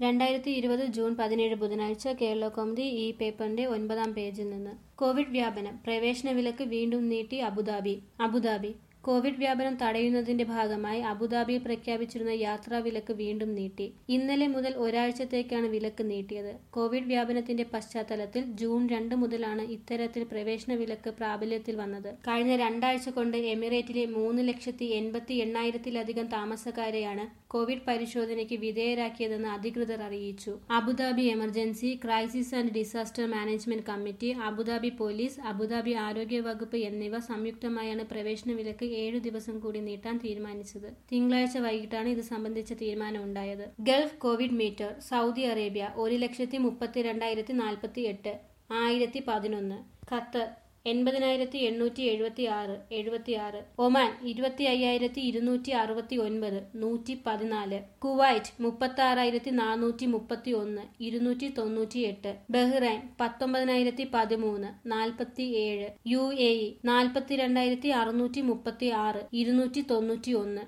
രണ്ടായിരത്തി ഇരുപത് ജൂൺ പതിനേഴ് ബുധനാഴ്ച കേരള കൗമുദി ഈ പേപ്പറിന്റെ ഒൻപതാം പേജിൽ നിന്ന് കോവിഡ് വ്യാപനം പ്രവേശന വിലക്ക് വീണ്ടും നീട്ടി അബുദാബി അബുദാബി കോവിഡ് വ്യാപനം തടയുന്നതിന്റെ ഭാഗമായി അബുദാബിയിൽ പ്രഖ്യാപിച്ചിരുന്ന യാത്രാ വിലക്ക് വീണ്ടും നീട്ടി ഇന്നലെ മുതൽ ഒരാഴ്ചത്തേക്കാണ് വിലക്ക് നീട്ടിയത് കോവിഡ് വ്യാപനത്തിന്റെ പശ്ചാത്തലത്തിൽ ജൂൺ രണ്ട് മുതലാണ് ഇത്തരത്തിൽ പ്രവേശന വിലക്ക് പ്രാബല്യത്തിൽ വന്നത് കഴിഞ്ഞ രണ്ടാഴ്ച കൊണ്ട് എമിറേറ്റിലെ മൂന്ന് ലക്ഷത്തി എൺപത്തി എണ്ണായിരത്തിലധികം താമസക്കാരെയാണ് കോവിഡ് പരിശോധനയ്ക്ക് വിധേയരാക്കിയതെന്ന് അധികൃതർ അറിയിച്ചു Abu Dhabi emergency crisis and disaster management committee Abu Dhabi police Abu Dhabi ആരോഗ്യ വകുപ്പ് എന്നിവ സംയുക്തമായാണ് പ്രവേശന വിലക്ക് ഏഴു ദിവസം കൂടി നീട്ടാൻ തീരുമാനിച്ചത് തിങ്കളാഴ്ച വൈകിട്ടാണ് ഇത് സംബന്ധിച്ച തീരുമാനം ഉണ്ടായത് Gulf COVID meter Saudi Arabia ഒരു ലക്ഷത്തി മുപ്പത്തി രണ്ടായിരത്തി നാൽപ്പത്തി എട്ട് ആയിരത്തി പതിനൊന്ന് ഖത്തർ എൺപതിനായിരത്തി എണ്ണൂറ്റി എഴുപത്തി ആറ് എഴുപത്തി ആറ് ഒമാൻ ഇരുപത്തി അയ്യായിരത്തി ഇരുന്നൂറ്റി അറുപത്തി ഒൻപത് നൂറ്റി പതിനാല് കുവൈറ്റ് മുപ്പത്തി ആറായിരത്തി നാനൂറ്റി മുപ്പത്തി ഒന്ന് ഇരുന്നൂറ്റി തൊണ്ണൂറ്റി എട്ട് ബഹ്റൈൻ പത്തൊമ്പതിനായിരത്തി പതിമൂന്ന് നാൽപ്പത്തി ഏഴ് യു എ ഇ നാൽപ്പത്തി രണ്ടായിരത്തി അറുന്നൂറ്റി മുപ്പത്തി ആറ് ഇരുന്നൂറ്റി തൊണ്ണൂറ്റി ഒന്ന്